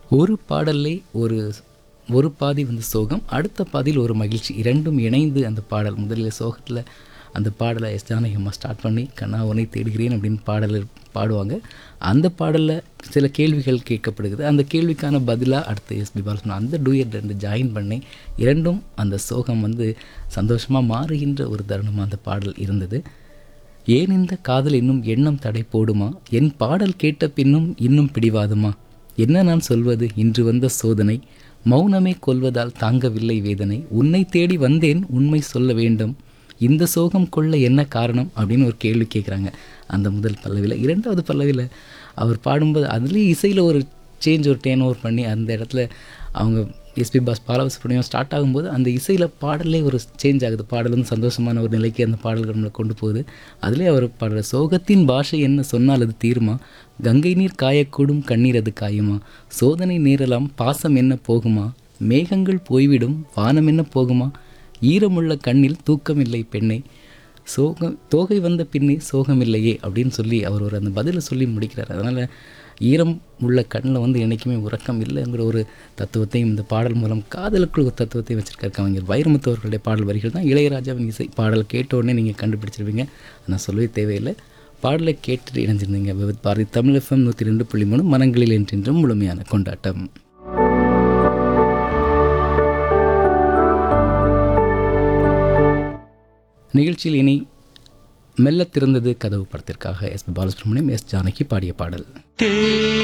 ஒரு பாடல்லே ஒரு ஒரு பாதி வந்து சோகம் அடுத்த பாதியில் ஒரு மகிழ்ச்சி இரண்டும் இணைந்து அந்த பாடல் முதலில் சோகத்தில் அந்த பாடலை எஸ் ஜானகி அம்மா ஸ்டார்ட் பண்ணி கண்ணா உன்னை தேடுகிறேன் அப்படின்னு பாடல் பாடுவாங்க அந்த பாடலில் சில கேள்விகள் கேட்கப்படுகிறது அந்த கேள்விக்கான பதிலாக அடுத்து எஸ்பி பாலசுப்ரமணியம் அந்த டூயட் ரெண்டு ஜாயின் பண்ணி இரண்டும் அந்த சோகம் வந்து சந்தோஷமாக மாறுகின்ற ஒரு தருணமாக அந்த பாடல் இருந்தது ஏன் இந்த காதல் இன்னும் எண்ணம் தடை போடுமா என் பாடல் கேட்ட பின்னும் இன்னும் பிடிவாதுமா என்ன நான் சொல்வது இன்று வந்த சோதனை மௌனமே கொல்வதால் தாங்கவில்லை வேதனை உன்னை தேடி வந்தேன் உண்மை சொல்ல வேண்டும் இந்த சோகம் கொள்ள என்ன காரணம் அப்படின்னு ஒரு கேள்வி கேட்குறாங்க அந்த முதல் பல்லவியில் இரண்டாவது பல்லவியில் அவர் பாடும்போது அதுலேயும் இசையில் ஒரு சேஞ்ச் ஒரு டேன் ஓவர் பண்ணி அந்த இடத்துல அவங்க எஸ்பி பாஸ் பாலசுப்ரமணியம் ஸ்டார்ட் ஆகும்போது அந்த இசையில் பாடலே ஒரு சேஞ்ச் ஆகுது பாடல் வந்து சந்தோஷமான ஒரு நிலைக்கு அந்த பாடல்கள் நம்மளை கொண்டு போகுது அதிலே அவர் பாடுற சோகத்தின் பாஷை என்ன சொன்னால் அது தீருமா கங்கை நீர் காயக்கூடும் கண்ணீர் அது காயுமா சோதனை நேரலாம் பாசம் என்ன போகுமா மேகங்கள் போய்விடும் வானம் என்ன போகுமா ஈரமுள்ள கண்ணில் தூக்கமில்லை பெண்ணே சோகம் தோகை வந்த பின்னே சோகமில்லையே அப்படின்னு சொல்லி அவர் ஒரு அந்த பதிலை சொல்லி முடிக்கிறார் அதனால் ஈரம் உள்ள கண்ணில் வந்து என்றைக்குமே உறக்கம் இல்லைங்கிற ஒரு தத்துவத்தையும் இந்த பாடல் மூலம் காதலுக்குள் ஒரு தத்துவத்தையும் வச்சிருக்காரு கவிஞர் வைரமுத்து அவர்களுடைய பாடல் வரிகள் தான் இளையராஜாவின் இசை பாடல் கேட்ட உடனே நீங்கள் கண்டுபிடிச்சிருவீங்க நான் சொல்லவே தேவையில்லை பாடலை கேட்டு இணைஞ்சிருந்தீங்க விவித் பாரதி தமிழ் எஃப்எம் நூற்றி ரெண்டு புள்ளி மூணு மனங்களில் என்றென்றும் முழுமையான கொண்டாட்டம் நிகழ்ச்சியில் இனி மெல்ல திறந்தது கதவு படத்திற்காக S P Balasubrahmanyam S Janaki பாடிய பாடல்